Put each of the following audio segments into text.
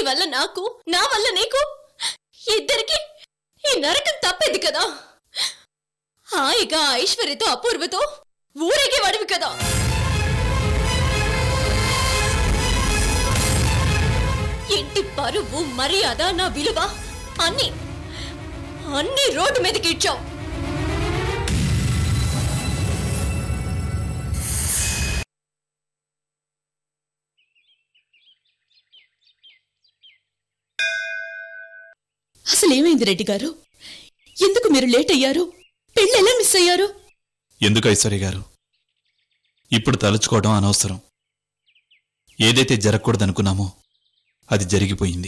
వల్ల నాకు నా వల్ల నీకు ఇద్దరికి ఈ నరకం తప్పేది కదా హాయిగా ఐశ్వర్యతో అపూర్వతో ఊరేగే వాడివి కదా ఇంటి పరువు మర్యాద నా విలువ అన్ని అన్ని రోడ్డు మీదకి ఇచ్చావు అసలు ఏమైంది రెడ్డి గారు ఎందుకు మీరు లేట్ అయ్యారు పెళ్ళి ఎలా మిస్ అయ్యారు ఎందుకు ఐశ్వర్య గారు ఇప్పుడు తలుచుకోవడం అనవసరం ఏదైతే జరగకూడదనుకున్నామో అది జరిగిపోయింది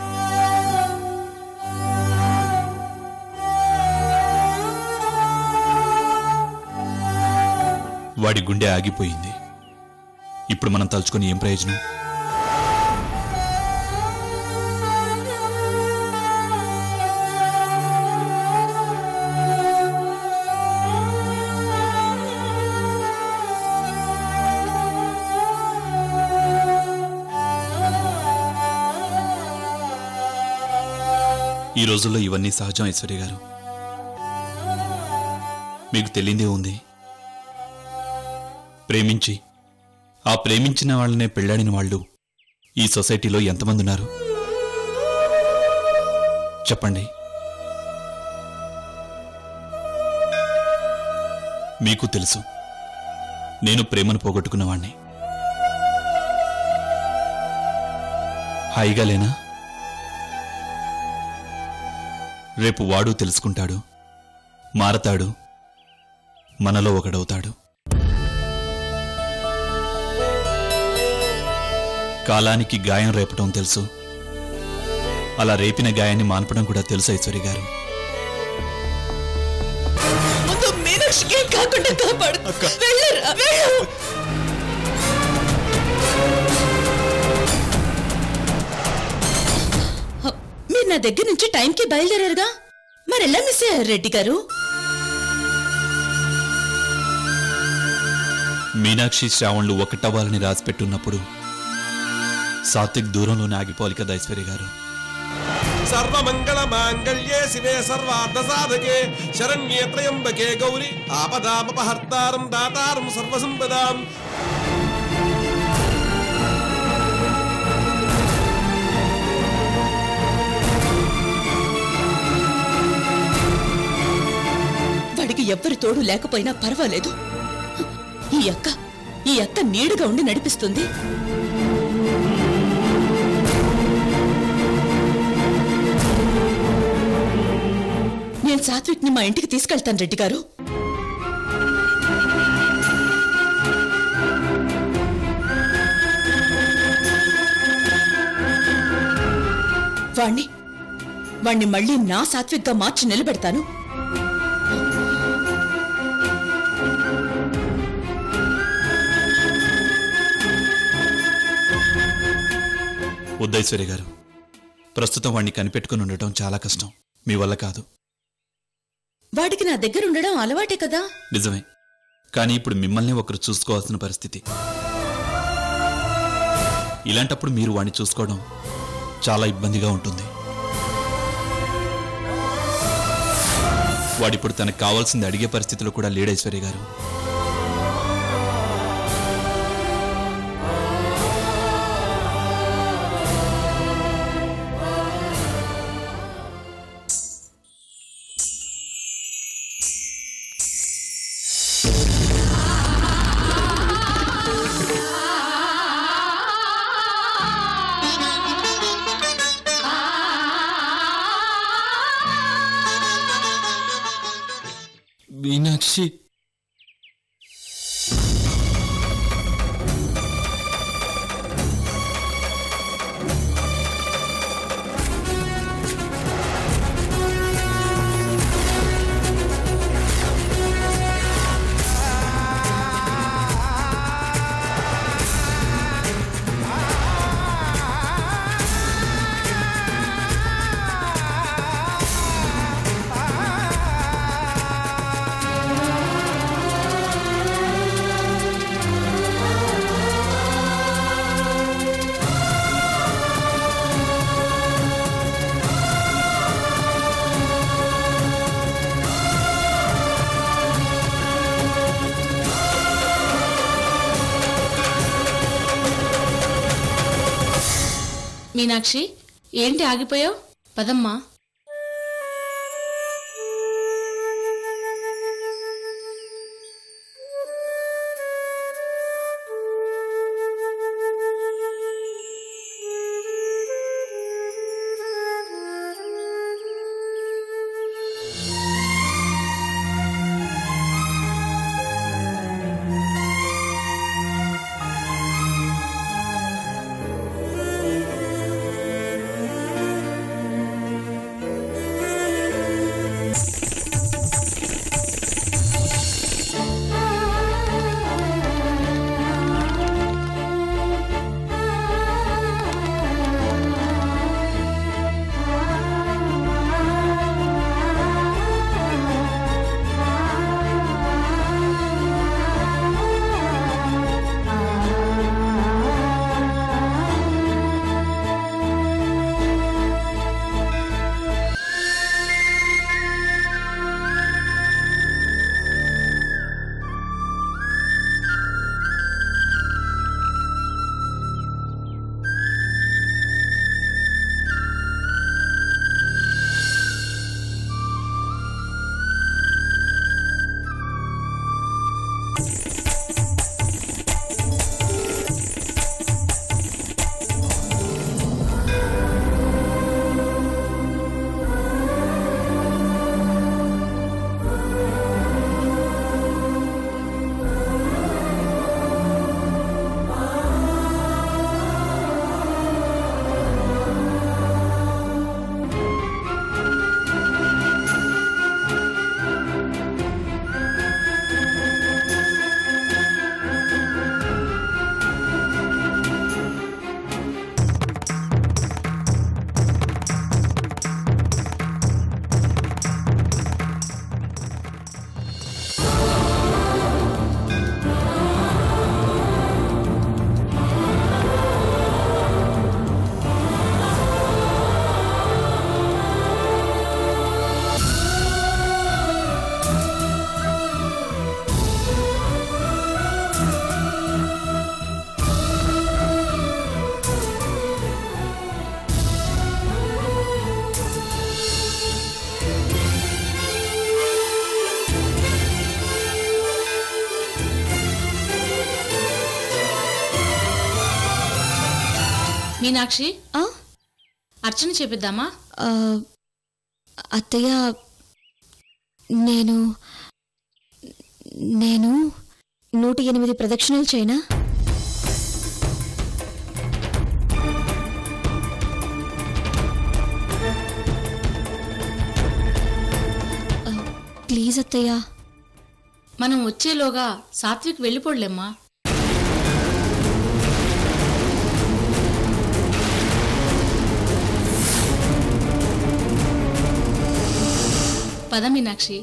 వాడి గుండె ఆగిపోయింది ఇప్పుడు మనం తలుచుకొని ఏం ప్రయోజనం ఈ రోజుల్లో ఇవన్నీ సహజం ఐశ్వర్య గారు మీకు తెలియందే ఉంది ప్రేమించి ఆ ప్రేమించిన వాళ్ళనే పెళ్ళాడిన వాళ్ళు ఈ సొసైటీలో ఎంతమంది ఉన్నారు చెప్పండి మీకు తెలుసు నేను ప్రేమను పోగొట్టుకున్నవాణ్ణి హాయిగా లేనా రేపు వాడు తెలుసుకుంటాడు మారతాడు మనలో ఒకడవుతాడు కాలానికి గాయం రేపటం తెలుసు అలా రేపిన గాయాన్ని మాన్పడం కూడా తెలుసు ఐశ్వర్య గారు ముందు మీనాక్షికి ఏం కాకుండా కాపాడు వెళ్ళరా వెళ్ళు మీరు నా దగ్గర నుంచి టైంకి బయలుదేరారుగా మరి ఎలా మిస్ అయ్యారు రెడ్డి గారు మీనాక్షి శ్రావణ్లు ఒకటవ్వాలని రాసిపెట్టున్నప్పుడు సాత్విక్ దూరంలోనే ఆగిపోవాలి కదా ఐశ్వర్య గారు సర్వమంగళ మాంగళ్యే శివే సర్వార్థ సాధకే శరణ్యే త్రయంబకే గౌరి ఆపదామపహర్తారం దాతారం సర్వసంపదాం వాడికి ఎవ్వరి తోడు లేకపోయినా పర్వాలేదు ఈ అక్క ఈ అక్క నీడుగా ఉండి నడిపిస్తుంది నేను సాత్విక్ని మా ఇంటికి తీసుకెళ్తాను రెడ్డి గారు వాణ్ణి వాణ్ణి మళ్ళీ నా సాత్విక్గా మార్చి నిలబెడతాను వద్దు ఐశ్వర్య గారు ప్రస్తుతం వాడిని కనిపెట్టుకుని ఉండటం చాలా కష్టం మీ వల్ల కాదు వాడికి నా దగ్గర ఉండడం అలవాటే కదా నిజమే కానీ ఇప్పుడు మిమ్మల్ని ఒకరు చూసుకోవాల్సిన పరిస్థితి ఇలాంటప్పుడు మీరు వాడిని చూసుకోవడం చాలా ఇబ్బందిగా ఉంటుంది వాడిప్పుడు తనకు కావాల్సింది అడిగే పరిస్థితిలో కూడా లేడు ఐశ్వర్య గారు మీనాక్షి ఆ మీనాక్షి ఏంటి ఆగిపోయావు పదమ్మా మీనాక్షి ఆ? అర్చన చేపిద్దామా ఆ, అత్తయ్య నేను నేను నూట ఎనిమిది ప్రదక్షిణలు చేయనా ఆ, ప్లీజ్ అత్తయ్య మనం వచ్చేలోగా సాత్విక్ వెళ్ళిపోడలేమ్మా పద మీనాక్షి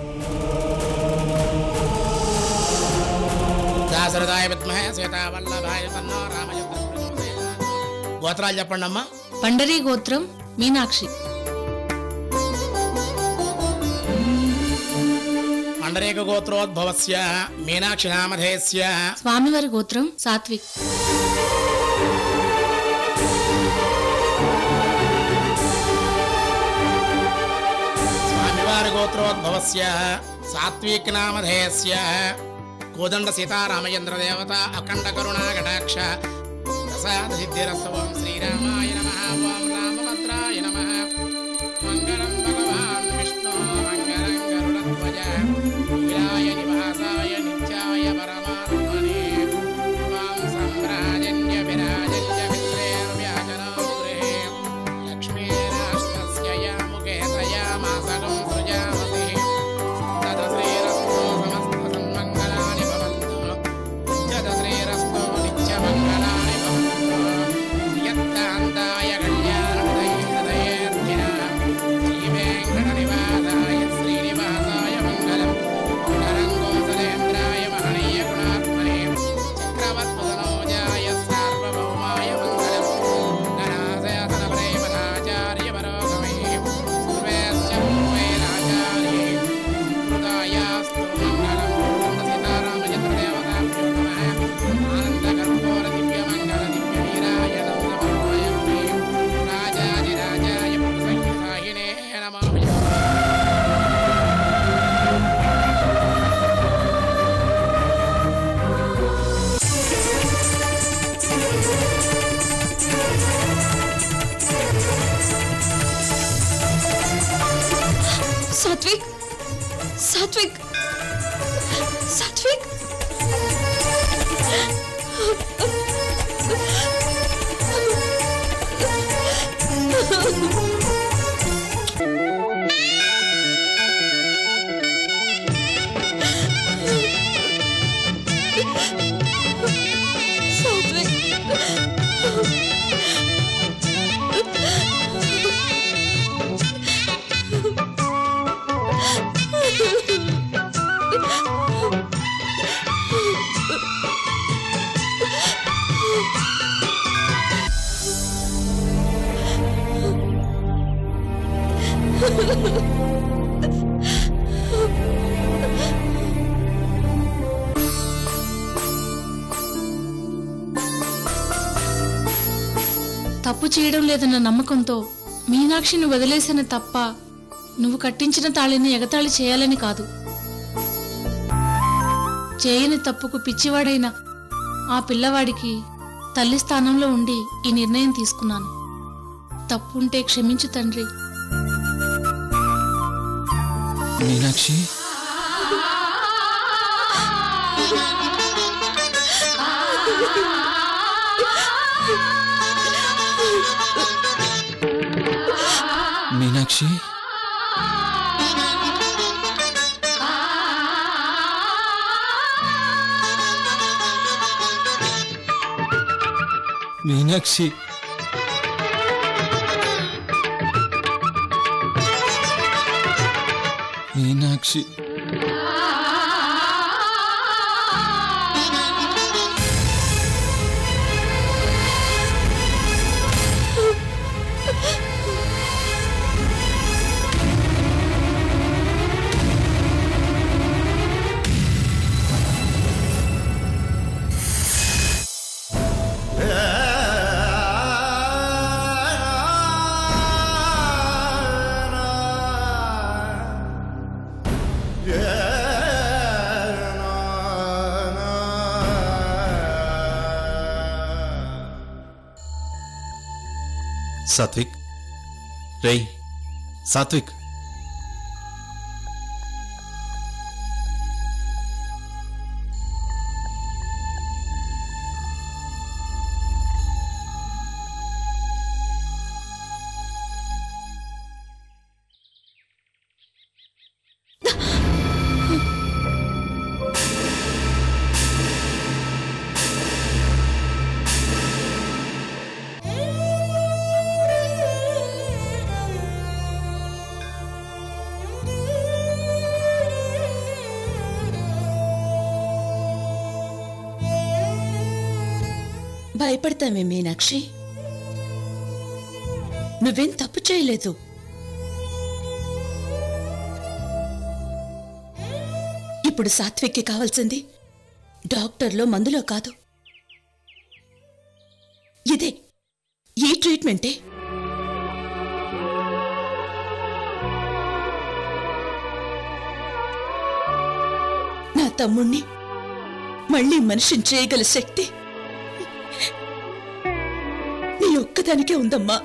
దాశరథాయ విద్మహే సీతావల్లభాయ తన్నో రామచంద్ర ప్రచోదయాత్. గోత్రాలు చెప్పండి అమ్మా పండరీ గోత్రం మీనాక్షి పండరేక గోత్రోద్భవస్య మీనాక్షి నామధేయస్య స్వామివారి గోత్రం సాత్విక్ స్వామివారి గోత్రోద్భవస్య సాత్విక్ నామధేయస్య కోదండ సీతారామచంద్ర దేవత అఖండ కరుణా కటాక్ష ప్రసాద సిద్ధిరస్తవం శ్రీరామాయ నమ ఓం రామభద్రాయ నమ మంగళం భగవాన్ విష్ణు మంగళం గరుడధ్వజ వీరాయ నివాసాయ నిత్యాయ పరమాత్మనే ఓం సమ్రాజన్య విరాజన్య మిత్రేర్వ్యాజనం గృహే లక్ష్మీరాష్ట్రస్య యాముఖే తయామాసకం సృజామసి తదశ్రీరస్తో సమస్త సన్మంగళాని భవంతు జదశ్రీరస్తో నిత్యమంగళాని భవంతు యత్తాంతా సాత్విక్ సాత్విక్ సాత్విక్ సాత్విక్ తప్పు చేయడం లేదన్న నమ్మకంతో మీనాక్షిని వదిలేసిన తప్ప నువ్వు కట్టించిన తాళిని ఎగతాళి చేయాలని కాదు చేయని తప్పుకు పిచ్చివాడైన ఆ పిల్లవాడికి తల్లి స్థానంలో ఉండి ఈ నిర్ణయం తీసుకున్నాను తప్పుంటే క్షమించు తండ్రి మీనాక్షి మీనాక్షి మీనాక్షి మీనాక్షి సాత్విక్ రేయ్ సాత్విక్ భయపడతామే మీనాక్షి నువ్వేం తప్పు చేయలేదు ఇప్పుడు సాత్విక్కి కావాల్సింది డాక్టర్లో మందులో కాదు ఇదే ఈ ట్రీట్మెంటే నా తమ్ముణ్ణి మళ్ళీ మనిషిని చేయగల శక్తి నీ ఒక్కదానికే ఉందమ్మా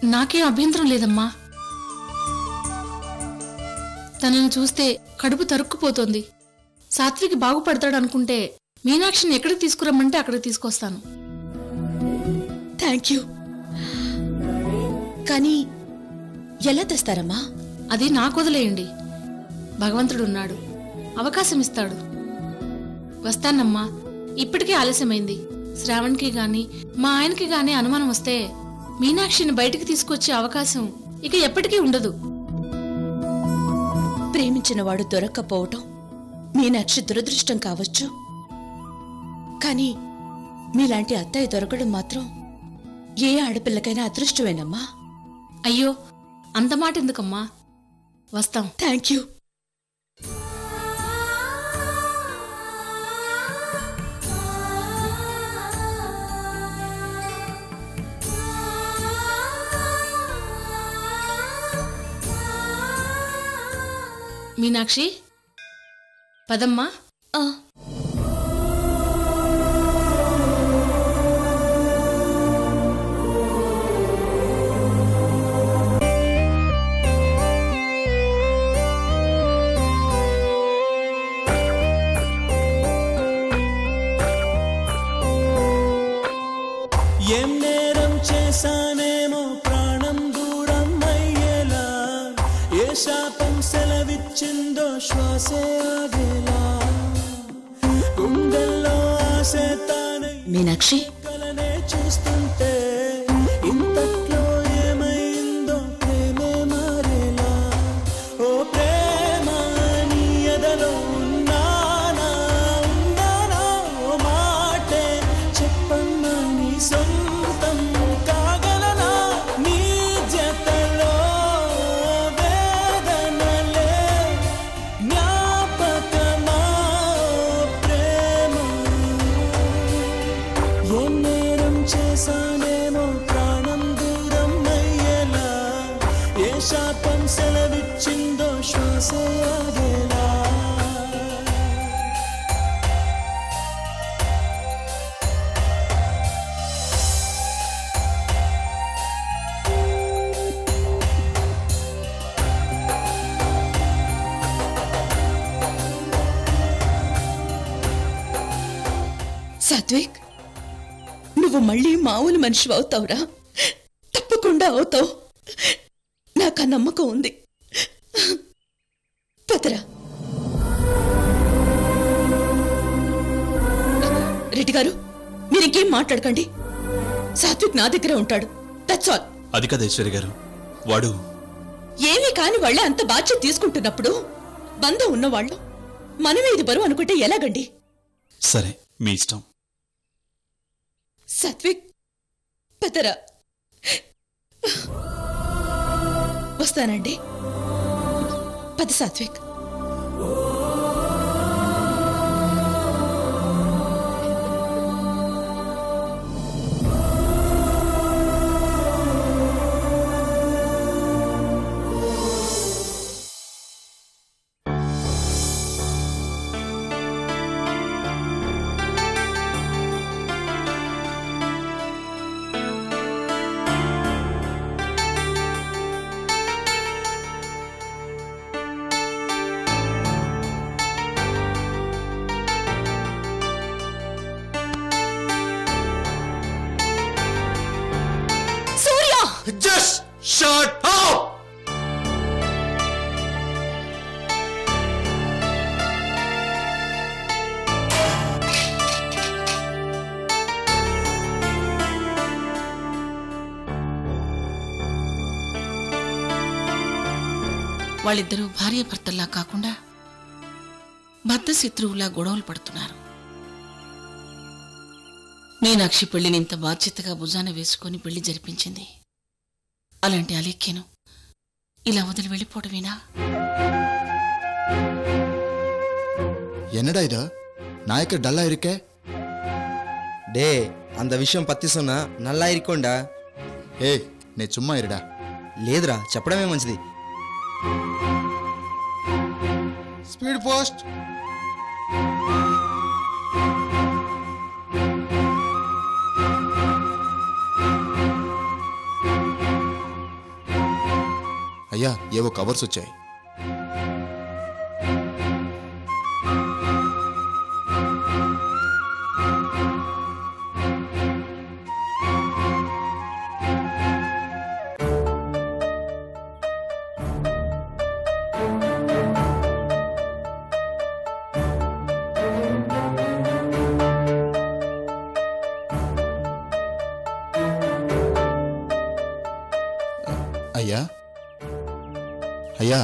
నాకేం అభ్యంతరం లేదమ్మా తనని చూస్తే కడుపు తరుక్కుపోతోంది సాత్వికి బాగుపడతాడు అనుకుంటే మీనాక్షిని ఎక్కడికి తీసుకురమ్మంటే అక్కడికి తీసుకొస్తాను థ్యాంక్ యూ కానీ ఎలా తెస్తారమ్మా అది నాకు వదిలేయండి భగవంతుడున్నాడు అవకాశం ఇస్తాడు వస్తానమ్మా ఇప్పటికే ఆలస్యమైంది శ్రావణ్కి గాని మా ఆయనకి గాని అనుమానం వస్తే మీనాక్షిని బయటికి తీసుకొచ్చే అవకాశం ఇక ఎప్పటికీ ఉండదు ప్రేమించిన వాడు దొరక్కపోవటం మీనాక్షి దురదృష్టం కావచ్చు కానీ మీలాంటి అత్తయ్య దొరకడం మాత్రం ఏ ఆడపిల్లకైనా అదృష్టమేనమ్మా అయ్యో అంత మాట ఎందుకమ్మా వస్తాం థ్యాంక్ యూ మీనాక్షి పదమ్మా ఆ, ఏం నేరం చేశానేమో ప్రాణం దూరం అయ్యేలా ఏ శాపం సెలవిచ్చిందో శ్వాసే ఆగేలా గుండెల్లో ఆశ తానై మీనాక్షి కలనే చూస్తుంటే ఇంతట్లో ఏమైందో ప్రేమే మారేలా ఓ ప్రేమ నీ ఎదలో ఉన్నానా ఉన్నానా ఓ మాటే చెప్పమ్మా నీ సొంతం కాగలనా నీ జతలో వేదనలే జ్ఞాపకమా ఓ ప్రేమ ఏం నేరం చేశానేమో ప్రాణం దూరం అయ్యేలా ఏ శాపం సెలవిచ్చిందో శ్వాస ఆగేలా సాత్విక్ నువ్వు మళ్ళీ మామూలు మనిషి అవుతావురా తప్పకుండా అవుతావు నాకు ఆ నమ్మకం ఉంది పదరా రెడ్డి గారు మీరింకేం మాట్లాడకండి సాత్విక్ నా దగ్గర ఉంటాడు దట్స్ ఆల్ అది కదా ఐశ్వర్య గారు వాడు ఏమీ కాని వాళ్ళే అంత బాధ్యత తీసుకుంటున్నప్పుడు బంధం ఉన్నవాళ్ళు మనమే ఇది బరువు అనుకుంటే ఎలాగండి సరే మీ ఇష్టం సాత్విక్ పదరా వస్తానండి పద Satvik Surya just shut up వాళ్ళిద్దరూ భార్యాభర్తల్లా కాకుండా బద్ధ శత్రువులా గొడవలు పడుతున్నారు మీనాక్షి పెళ్లిని ఇంత బాధ్యతగా భుజాన వేసుకొని పెళ్లి జరిపించింది అలాంటి అలేఖ్యను ఇలా వదిలి వెళ్ళిపోవడమేనా என்னடா இது நாயக்க டல்லா இருக்கே டே அந்த விஷயம் పత్తి சொன்னா నల్లా ఇరుకోండా ஏய் நீ சும்மா இருடா లేదురా చెప్పడమే మంచిది ஸ்பீட் போஸ்ட் ఏవో కవర్స్ వచ్చాయి అయ్యా అయ్యా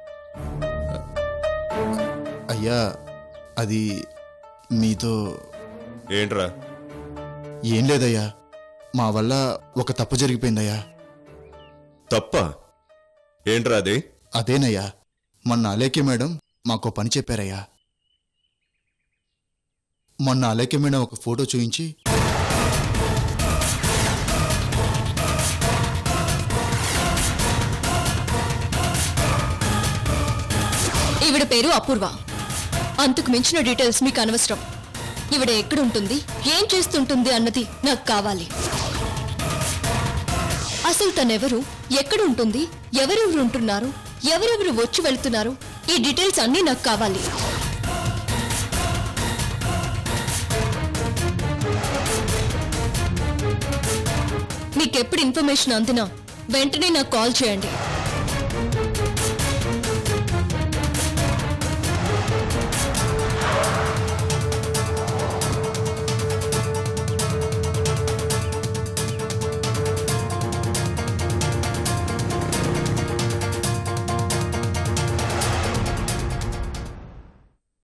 అయ్యా అది మీతో ఏంట్రా ఏం లేదయ్యా మా వల్ల ఒక తప్పు జరిగిపోయిందయ్యా తప్ప ఏంట్రా అది అదేనయ్యా మొన్న అలేఖ్య మేడం మాకో పని చెప్పారయ్యా మొన్న అలేఖ్య మేడం ఒక ఫోటో చూయించి ఈవిడ పేరు అపూర్వ అంతకు మించిన డీటెయిల్స్ మీకు అనవసరం ఈవిడ ఎక్కడుంటుంది ఏం చేస్తుంటుంది అన్నది నాకు కావాలి అసలు తనెవరు ఎక్కడ ఉంటుంది ఎవరెవరు ఉంటున్నారు ఎవరెవరు వచ్చి వెళ్తున్నారు ఈ డీటెయిల్స్ అన్నీ నాకు కావాలి మీకెప్పుడు ఇన్ఫర్మేషన్ అందినా వెంటనే నాకు కాల్ చేయండి